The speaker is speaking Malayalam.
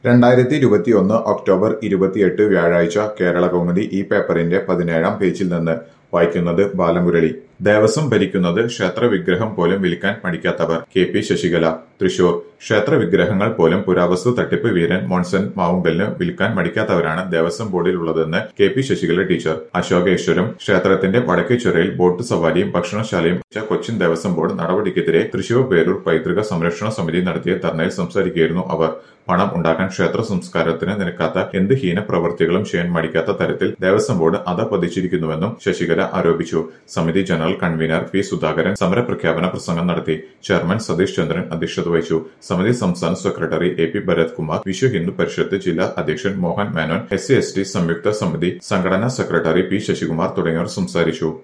രണ്ടായിരത്തി ഇരുപത്തിയൊന്ന് ഒക്ടോബർ ഇരുപത്തിയെട്ട് വ്യാഴാഴ്ച കേരള കൗമുദി ഈ പേപ്പറിന്റെ പതിനേഴാം പേജിൽ നിന്ന് വായിക്കുന്നത് ബാലമുരളി ദേവസ്വം ഭരിക്കുന്നത് ക്ഷേത്ര വിഗ്രഹം പോലും വിൽക്കാൻ മടിക്കാത്തവർ കെ പി ശശികല തൃശൂർ ക്ഷേത്ര വിഗ്രഹങ്ങൾ പോലും പുരാവസ്തു തട്ടിപ്പ് വീരൻ മോൺസൺ മാവുങ്കലിന് വിൽക്കാൻ മടിക്കാത്തവരാണ് ദേവസ്വം ബോർഡിലുള്ളതെന്ന് K P Sasikala teacher Asokeswaram ക്ഷേത്രത്തിന്റെ വടക്കേച്ചുരയിൽ ബോട്ട് സവാരിയും ഭക്ഷണശാലയും വെച്ച കൊച്ചിൻ ദേവസ്വം ബോർഡ് നടപടിക്കെതിരെ തൃശൂർ പേരൂർ പൈതൃക സംരക്ഷണ സമിതി നടത്തിയ ധർണയിൽ സംസാരിക്കുകയായിരുന്നു അവർ പണം ഉണ്ടാക്കാൻ ക്ഷേത്ര സംസ്കാരത്തിന് നിരക്കാത്ത എന്ത് ഹീന പ്രവൃത്തികളും ചെയ്യാൻ മടിക്കാത്ത തരത്തിൽ ദേവസ്വം ബോർഡ് അധപതിച്ചിരിക്കുന്നുവെന്നും ശശികല ആരോപിച്ചു സമിതി ജനറൽ കൺവീനർ പി സുധാകരൻ സമരപ്രഖ്യാപന പ്രസംഗം നടത്തി ചെയർമാൻ സതീഷ് ചന്ദ്രൻ അധ്യക്ഷത വഹിച്ചു സമിതി സംസ്ഥാന secretary A P Bharath Kumar Vishwa Hindu Parishad ജില്ലാ അധ്യക്ഷൻ Mohan Menon S C S T സംയുക്ത സമിതി സംഘടനാ സെക്രട്ടറി പി ശശികുമാർ തുടങ്ങിയവർ സംസാരിച്ചു